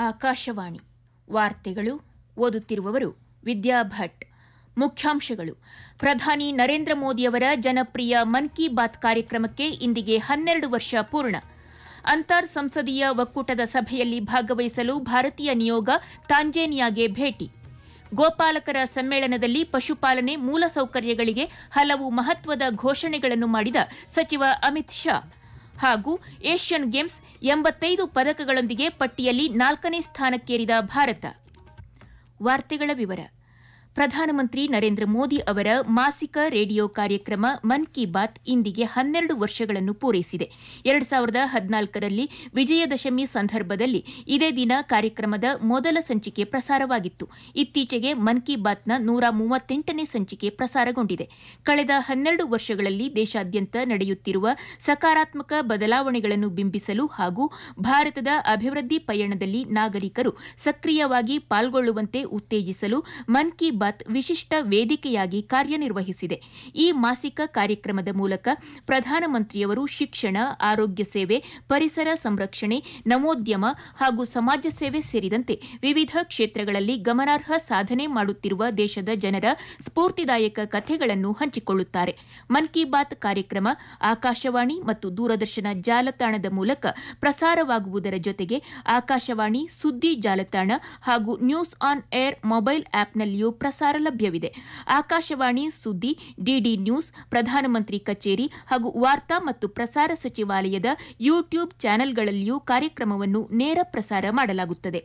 ಆಕಾಶವಾಣಿ ವಾರ್ತೆಗಳು ಓದುತ್ತಿರುವವರು ವಿದ್ಯಾ ಭಟ್ ಮುಖ್ಯಾಂಶಗಳು ಪ್ರಧಾನಿ ನರೇಂದ್ರ ಮೋದಿಯವರ ಜನಪ್ರಿಯ ಮನ್ ಕಿ ಬಾತ್ ಕಾರ್ಯಕ್ರಮಕ್ಕೆ ಇಂದಿಗೆ ಹನ್ನೆರಡು ವರ್ಷ ಪೂರ್ಣ ಅಂತರ್ ಸಂಸದೀಯ ಒಕ್ಕೂಟದ ಸಭೆಯಲ್ಲಿ ಭಾಗವಹಿಸಲು ಭಾರತೀಯ ನಿಯೋಗ ತಾಂಜೇನಿಯಾಗೆ ಭೇಟಿ ಗೋಪಾಲಕರ ಸಮ್ಮೇಳನದಲ್ಲಿ ಪಶುಪಾಲನೆ ಮೂಲಸೌಕರ್ಯಗಳಿಗೆ ಹಲವು ಮಹತ್ವದ ಘೋಷಣೆಗಳನ್ನು ಮಾಡಿದ ಸಚಿವ ಅಮಿತ್ ಶಾ ಹಾಗೂ ಏಷ್ಯನ್ ಗೇಮ್ಸ್ ಎಂಬತ್ತೈದು ಪದಕಗಳೊಂದಿಗೆ ಪಟ್ಟಿಯಲ್ಲಿ ನಾಲ್ಕನೇ ಸ್ಥಾನಕ್ಕೇರಿದ ಭಾರತ ವಾರ್ತೆಗಳ ವಿವರ ಪ್ರಧಾನಮಂತ್ರಿ ನರೇಂದ್ರ ಮೋದಿ ಅವರ ಮಾಸಿಕ ರೇಡಿಯೋ ಕಾರ್ಯಕ್ರಮ ಮನ್ ಕಿ ಬಾತ್ ಇಂದಿಗೆ ಹನ್ನೆರಡು ವರ್ಷಗಳನ್ನು ಪೂರೈಸಿದೆ ಎರಡು ಸಾವಿರದ ಹದಿನಾಲ್ಕರಲ್ಲಿ ವಿಜಯದಶಮಿ ಸಂದರ್ಭದಲ್ಲಿ ಇದೇ ದಿನ ಕಾರ್ಯಕ್ರಮದ ಮೊದಲ ಸಂಚಿಕೆ ಪ್ರಸಾರವಾಗಿತ್ತು ಇತ್ತೀಚೆಗೆ ಮನ್ ಕಿ ಬಾತ್ನ ನೂರ ಮೂವತ್ತೆಂಟನೇ ಸಂಚಿಕೆ ಪ್ರಸಾರಗೊಂಡಿದೆ ಕಳೆದ ಹನ್ನೆರಡು ವರ್ಷಗಳಲ್ಲಿ ದೇಶಾದ್ಯಂತ ನಡೆಯುತ್ತಿರುವ ಸಕಾರಾತ್ಮಕ ಬದಲಾವಣೆಗಳನ್ನು ಬಿಂಬಿಸಲು ಹಾಗೂ ಭಾರತದ ಅಭಿವೃದ್ಧಿ ಪಯಣದಲ್ಲಿ ನಾಗರಿಕರು ಸಕ್ರಿಯವಾಗಿ ಪಾಲ್ಗೊಳ್ಳುವಂತೆ ಉತ್ತೇಜಿಸಲು ಮನ್ ಕಿ ಬಾತ್ ವಿಶಿಷ್ಟ ವೇದಿಕೆಯಾಗಿ ಕಾರ್ಯನಿರ್ವಹಿಸಿದೆ ಈ ಮಾಸಿಕ ಕಾರ್ಯಕ್ರಮದ ಮೂಲಕ ಪ್ರಧಾನಮಂತ್ರಿಯವರು ಶಿಕ್ಷಣ ಆರೋಗ್ಯ ಸೇವೆ ಪರಿಸರ ಸಂರಕ್ಷಣೆ ನವೋದ್ಯಮ ಹಾಗೂ ಸಮಾಜ ಸೇವೆ ಸೇರಿದಂತೆ ವಿವಿಧ ಕ್ಷೇತ್ರಗಳಲ್ಲಿ ಗಮನಾರ್ಹ ಸಾಧನೆ ಮಾಡುತ್ತಿರುವ ದೇಶದ ಜನರ ಸ್ಫೂರ್ತಿದಾಯಕ ಕಥೆಗಳನ್ನು ಹಂಚಿಕೊಳ್ಳುತ್ತಾರೆ ಮನ್ ಕಿ ಬಾತ್ ಕಾರ್ಯಕ್ರಮ ಆಕಾಶವಾಣಿ ಮತ್ತು ದೂರದರ್ಶನ ಜಾಲತಾಣದ ಮೂಲಕ ಪ್ರಸಾರವಾಗುವುದರ ಜೊತೆಗೆ ಆಕಾಶವಾಣಿ ಸುದ್ದಿ ಜಾಲತಾಣ ಹಾಗೂ ನ್ಯೂಸ್ ಆನ್ ಏರ್ ಮೊಬೈಲ್ ಆಪ್ನಲ್ಲಿಯೂ ಪ್ರಸಾರ ಲಭ್ಯವಿದೆ ಆಕಾಶವಾಣಿ ಸುದ್ದಿ ಡಿಡಿ ನ್ಯೂಸ್ ಪ್ರಧಾನಮಂತ್ರಿ ಕಚೇರಿ ಹಾಗೂ ವಾರ್ತಾ ಮತ್ತು ಪ್ರಸಾರ ಸಚಿವಾಲಯದ ಯೂಟ್ಯೂಬ್ ಚಾನೆಲ್ಗಳಲ್ಲಿಯೂ ಕಾರ್ಯಕ್ರಮವನ್ನು ನೇರ ಪ್ರಸಾರ ಮಾಡಲಾಗುತ್ತದೆ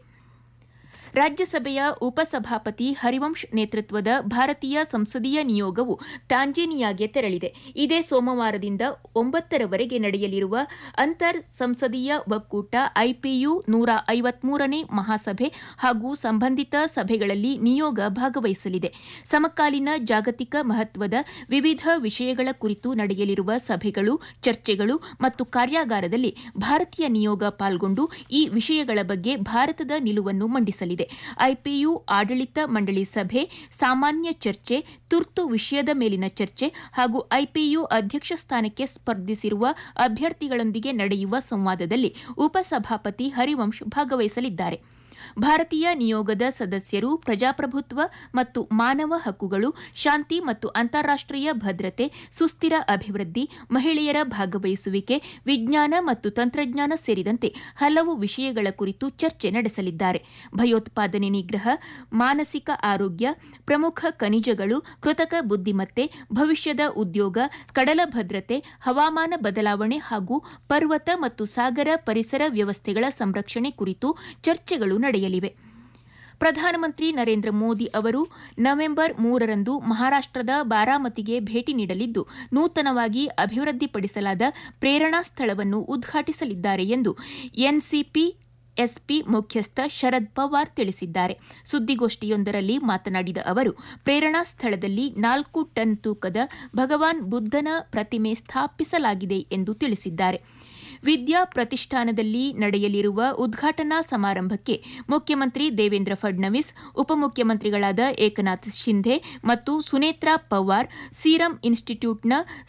ರಾಜ್ಯಸಭೆಯ ಉಪಸಭಾಪತಿ ಹರಿವಂಶ್ ನೇತೃತ್ವದ ಭಾರತೀಯ ಸಂಸದೀಯ ನಿಯೋಗವು ತಾಂಜೇನಿಯಾಗೆ ತೆರಳಿದೆ ಇದೇ ಸೋಮವಾರದಿಂದ ಒಂಬತ್ತರವರೆಗೆ ನಡೆಯಲಿರುವ ಅಂತರ್ ಸಂಸದೀಯ ಒಕ್ಕೂಟ ಐಪಿಯು ನೂರ ಐವತ್ಮೂರನೇ ಮಹಾಸಭೆ ಹಾಗೂ ಸಂಬಂಧಿತ ಸಭೆಗಳಲ್ಲಿ ನಿಯೋಗ ಭಾಗವಹಿಸಲಿದೆ ಸಮಕಾಲೀನ ಜಾಗತಿಕ ಮಹತ್ವದ ವಿವಿಧ ವಿಷಯಗಳ ಕುರಿತು ನಡೆಯಲಿರುವ ಸಭೆಗಳು ಚರ್ಚೆಗಳು ಮತ್ತು ಕಾರ್ಯಾಗಾರದಲ್ಲಿ ಭಾರತೀಯ ನಿಯೋಗ ಪಾಲ್ಗೊಂಡು ಈ ವಿಷಯಗಳ ಬಗ್ಗೆ ಭಾರತದ ನಿಲುವನ್ನು ಮಂಡಿಸಲಿದೆ ಐಪಿಯು ಆಡಳಿತ ಮಂಡಳಿ ಸಭೆ ಸಾಮಾನ್ಯ ಚರ್ಚೆ ತುರ್ತು ವಿಷಯದ ಮೇಲಿನ ಚರ್ಚೆ ಹಾಗೂ ಐಪಿಯು ಅಧ್ಯಕ್ಷ ಸ್ಥಾನಕ್ಕೆ ಸ್ಪರ್ಧಿಸಿರುವ ಅಭ್ಯರ್ಥಿಗಳೊಂದಿಗೆ ನಡೆಯುವ ಸಂವಾದದಲ್ಲಿ ಉಪಸಭಾಪತಿ ಹರಿವಂಶ್ ಭಾಗವಹಿಸಲಿದ್ದಾರೆ ಭಾರತೀಯ ನಿಯೋಗದ ಸದಸ್ಯರು ಪ್ರಜಾಪ್ರಭುತ್ವ ಮತ್ತು ಮಾನವ ಹಕ್ಕುಗಳು ಶಾಂತಿ ಮತ್ತು ಅಂತಾರಾಷ್ಟೀಯ ಭದ್ರತೆ ಸುಸ್ಥಿರ ಅಭಿವೃದ್ಧಿ ಮಹಿಳೆಯರ ಭಾಗವಹಿಸುವಿಕೆ ವಿಜ್ಞಾನ ಮತ್ತು ತಂತ್ರಜ್ಞಾನ ಸೇರಿದಂತೆ ಹಲವು ವಿಷಯಗಳ ಕುರಿತು ಚರ್ಚೆ ನಡೆಸಲಿದ್ದಾರೆ ಭಯೋತ್ಪಾದನೆ ನಿಗ್ರಹ ಮಾನಸಿಕ ಆರೋಗ್ಯ ಪ್ರಮುಖ ಖನಿಜಗಳು ಕೃತಕ ಬುದ್ದಿಮತ್ತೆ ಭವಿಷ್ಯದ ಉದ್ಯೋಗ ಕಡಲ ಭದ್ರತೆ ಹವಾಮಾನ ಬದಲಾವಣೆ ಹಾಗೂ ಪರ್ವತ ಮತ್ತು ಸಾಗರ ಪರಿಸರ ವ್ಯವಸ್ಥೆಗಳ ಸಂರಕ್ಷಣೆ ಕುರಿತು ಚರ್ಚೆಗಳು ನಡೆಯಲಿವೆ ಪ್ರಧಾನಮಂತ್ರಿ ನರೇಂದ್ರ ಮೋದಿ ಅವರು ನವೆಂಬರ್ ಮೂರರಂದು ಮಹಾರಾಷ್ಟದ ಬಾರಾಮತಿಗೆ ಭೇಟಿ ನೀಡಲಿದ್ದು ನೂತನವಾಗಿ ಅಭಿವೃದ್ಧಿಪಡಿಸಲಾದ ಪ್ರೇರಣಾ ಸ್ಥಳವನ್ನು ಉದ್ಘಾಟಿಸಲಿದ್ದಾರೆ ಎಂದು ಎನ್ಸಿಪಿ ಎಸ್ಪಿ ಮುಖ್ಯಸ್ಥ ಶರದ್ ಪವಾರ್ ತಿಳಿಸಿದ್ದಾರೆ ಸುದ್ದಿಗೋಷ್ಠಿಯೊಂದರಲ್ಲಿ ಮಾತನಾಡಿದ ಅವರು ಪ್ರೇರಣಾ ಸ್ಥಳದಲ್ಲಿ ನಾಲ್ಕು ಟನ್ ತೂಕದ ಭಗವಾನ್ ಬುದ್ದನ ಪ್ರತಿಮೆ ಸ್ಥಾಪಿಸಲಾಗಿದೆ ಎಂದು ತಿಳಿಸಿದ್ದಾರೆ ವಿದ್ಯಾ ಪ್ರತಿಷ್ಠಾನದಲ್ಲಿ ನಡೆಯಲಿರುವ ಉದ್ಘಾಟನಾ ಸಮಾರಂಭಕ್ಕೆ ಮುಖ್ಯಮಂತ್ರಿ ದೇವೇಂದ್ರ ಫಡ್ನವೀಸ್ ಉಪಮುಖ್ಯಮಂತ್ರಿಗಳಾದ ಏಕನಾಥ್ ಶಿಂಧೆ ಮತ್ತು ಸುನೇತ್ರಾ ಪವಾರ್ ಸೀರಂ ಇನ್ಸ್ಟಿಟ್ಯೂಟ್ನ